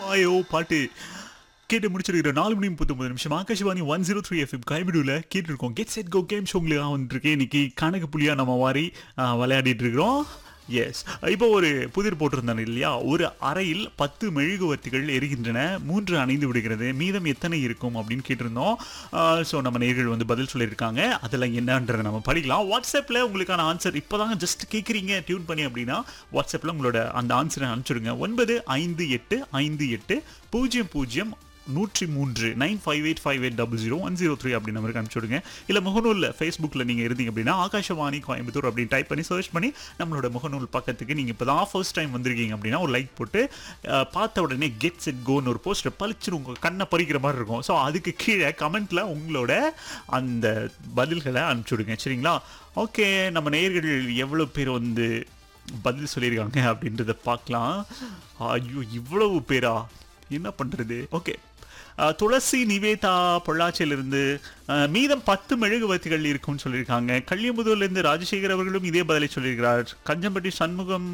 ஆயோ பாட்டு கேட்டு முடிச்சிருக்கிற நாலு மணி முப்பத்தொம்பது நிமிஷம் Akashvani one zero three FM கைவிடுவில் கேட்டுருக்கோம் கெட் செட் கோ கேம் ஷோங்களுக்கு வந்துருக்கேன் இன்னைக்கு கணக்கு புள்ளியா நம்ம வாரி ஆ, விளையாடிட்டு இருக்கிறோம் எஸ் இப்போ ஒரு புதிர் போட்டிருந்தாங்க இல்லையா ஒரு அறையில் பத்து மெழுகுவர்த்திகள் எரிகின்றன மூன்று அணைந்து விடுகிறது மீதம் எத்தனை இருக்கும் அப்படின்னு கேட்டிருந்தோம் ஸோ நம்ம நேர்கள் வந்து பதில் சொல்லியிருக்காங்க அதெல்லாம் என்னன்றதை நம்ம படிக்கலாம் வாட்ஸ்அப்பில் உங்களுக்கான ஆன்சர் இப்போதாங்க ஜஸ்ட் கேட்குறீங்க டியூன் பண்ணி அப்படின்னா வாட்ஸ்அப்பில் உங்களோட அந்த ஆன்சரை அனுப்பிச்சுடுங்க ஒன்பது ஐந்து எட்டு ஐந்து எட்டு பூஜ்ஜியம் பூஜ்ஜியம் நூற்றி மூன்று nine five eight five eight double zero one zero three அப்படி நம்பருக்கு அனுப்பிச்சுடுங்க இல்லை முகநூலில் ஃபேஸ்புக்கில் நீங்கள் இருந்தீங்க அப்படின்னா ஆகாஷவாணி கோயம்புத்தூர் அப்படின்னு டைப் பண்ணி சர்ச் பண்ணி நம்மளோட முகநூல் பக்கத்துக்கு நீங்கள் இப்போ தான் ஃபர்ஸ்ட் டைம் வந்திருக்கீங்க அப்படின்னா ஒரு லைக் போட்டு அஹ், பார்த்த உடனே கெட் செட் கோன்னு ஒரு போஸ்டர் பளிச்சுன்னு உங்கள் கண்ணை பறிக்கிற மாதிரி இருக்கும் ஸோ அதுக்கு கீழே கமெண்ட்டில் உங்களோட அந்த பதில்களை அனுப்பிச்சுடுங்க சரிங்களா ஓகே நம்ம நேயர்கள் எவ்வளோ பேர் வந்து பதில் சொல்லியிருக்காங்க அப்படின்றத பார்க்கலாம் ஐயோ இவ்வளவு பேரா என்ன பண்ணுறது ஓகே அஹ், துளசி நிவேதா பொள்ளாச்சியிலிருந்து அஹ், மீதம் பத்து மெழுகுவர்த்திகள் இருக்கும்னு சொல்லியிருக்காங்க கள்ளியமுதூர்லேருந்து ராஜசேகர் அவர்களும் இதே பதிலை சொல்லியிருக்கிறார் கஞ்சம்பட்டி சண்முகம்